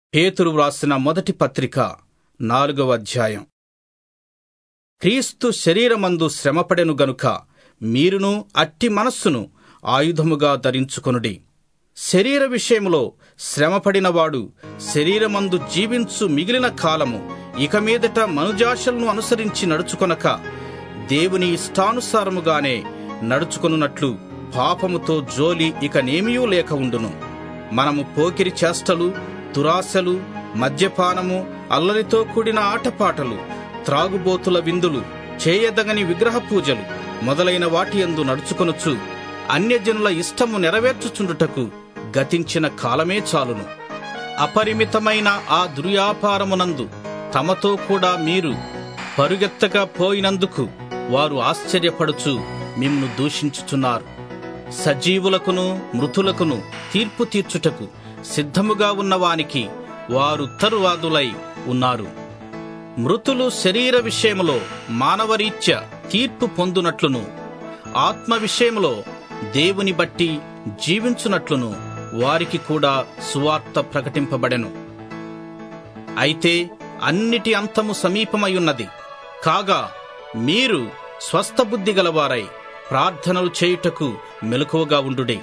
పేతురు వ్రాసిన మొదటి పత్రిక నాలుగవ అధ్యాయం క్రీస్తు శరీరమందు శ్రమపడెను గనుక మీరును అట్టి మనస్సును ఆయుధముగా ధరించుకొనుడి శరీర విషయములో శ్రమపడినవాడు శరీరమందు జీవించు మిగిలిన కాలము ఇక మీదట మనుజాశలను అనుసరించి నడుచుకొనక దేవుని ఇష్టానుసారముగానే నడుచుకొనున్నట్లు పాపముతో జోలి ఇక నేమియూ లేక ఉండును మనము పోకిరి చేష్టలు దురాశలు మద్యపానము అల్లరితో కూడిన ఆటపాటలు త్రాగుబోతుల విందులు చేయదగని విగ్రహ పూజలు మొదలైన వాటి యందు నడుచుకొనుచు అన్యజనుల ఇష్టము నెరవేర్చుచుండుటకు గతించిన కాలమే చాలును అపరిమితమైన ఆ దుర్యాపారమునందు తమతో కూడా మీరు పరుగెత్తగా పోయినందుకు వారు ఆశ్చర్యపడుచు మిమ్ను దూషించుచున్నారు సజీవులకును మృతులకును తీర్పు తీర్చుటకు సిద్ధముగా ఉన్నవానికి వారు తరువాదులై ఉన్నారు మృతులు శరీర విషయములో మానవరీత్య తీర్పు పొందునట్లును ఆత్మ విషయములో దేవుని బట్టి జీవించునట్లును వారికి కూడా సువార్త ప్రకటింపబడెను అయితే అన్నిటి అంతము సమీపమయున్నది కాగా మీరు స్వస్థబుద్ధి గలవారై ప్రార్థనలు చేయుటకు మెలకువగా ఉండుడే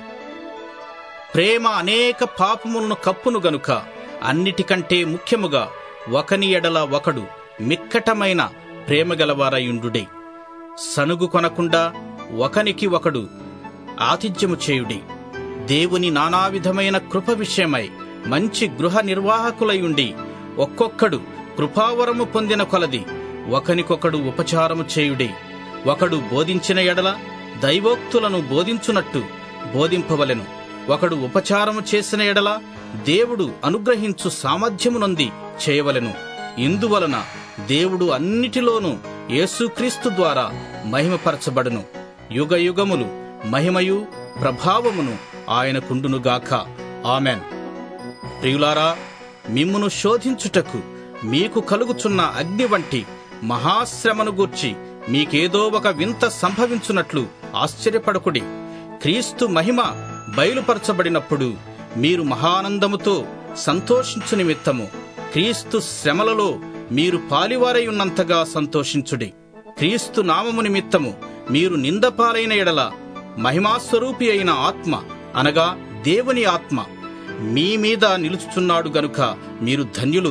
ప్రేమ అనేక పాపములను కప్పును గనుక అన్నిటికంటే ముఖ్యముగా ఒకని ఎడల ఒకడు మిక్కటమైన ప్రేమ గలవారయుండుడే సనుగు కొనకుండా ఒకనికి ఒకడు ఆతిథ్యము చేయుడి దేవుని నానావిధమైన కృప విషయమై మంచి గృహ నిర్వాహకులై ఉండి ఒక్కొక్కడు కృపావరము పొందిన కొలది ఒకనికొకడు ఉపచారము చేయుడి ఒకడు బోధించిన ఎడల దైవోక్తులను బోధించునట్టు బోధింపవలెను ఒకడు ఉపచారము చేసిన ఎడల దేవుడు అనుగ్రహించు సామర్థ్యమునొంది చేయవలెను ఇందువలన దేవుడు అన్నిటిలోనూ యేసుక్రీస్తు ద్వారా మహిమపరచబడును యుగ యుగములు మహిమయు ప్రభావమును ఆయనకుండునుగాక ఆమెన్ ప్రియులారా మిమ్మును శోధించుటకు మీకు కలుగుచున్న అగ్ని వంటి మహాశ్రమను గూర్చి మీకేదో ఒక వింత సంభవించున్నట్లు ఆశ్చర్యపడకుడి క్రీస్తు మహిమ బయలుపరచబడినప్పుడు మీరు మహానందముతో సంతోషించు నిమిత్తము క్రీస్తు శ్రమలలో మీరు పాలివారై ఉన్నంతగా సంతోషించుడి క్రీస్తు నామము నిమిత్తము మీరు నిందపాలైన ఎడల మహిమాస్వరూపి అయిన ఆత్మ అనగా దేవుని ఆత్మ మీ మీద నిలుచుచున్నాడు గనుక మీరు ధన్యులు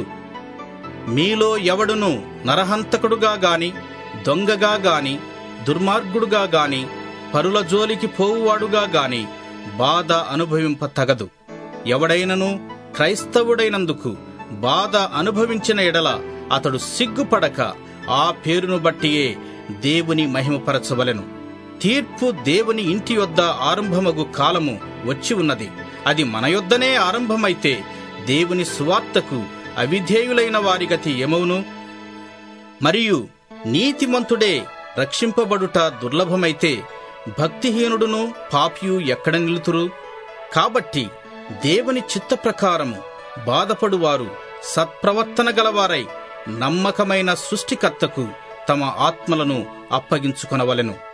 మీలో ఎవడును నరహంతకుడుగా గాని దొంగగా గాని దుర్మార్గుడుగా గాని పరుల జోలికి పోవువాడుగా గాని బాధ అనుభవింప తగదు ఎవడైనను క్రైస్తవుడైనందుకు బాధ అనుభవించిన ఎడల అతడు సిగ్గుపడక ఆ పేరును బట్టియే దేవుని మహిమపరచవలెను తీర్పు దేవుని ఇంటి యొద్ద ఆరంభమగు కాలము వచ్చి ఉన్నది అది మన యొద్దనే ఆరంభమైతే దేవుని సువార్తకు అవిధేయులైన వారి గతి ఏమవును మరియు నీతిమంతుడే రక్షింపబడుట దుర్లభమైతే భక్తిహీనుడును పాపియు ఎక్కడ నిలుతురు కాబట్టి దేవుని చిత్త ప్రకారము బాధపడువారు సత్ప్రవర్తన గలవారై నమ్మకమైన సృష్టికర్తకు తమ ఆత్మలను అప్పగించుకొనవలెను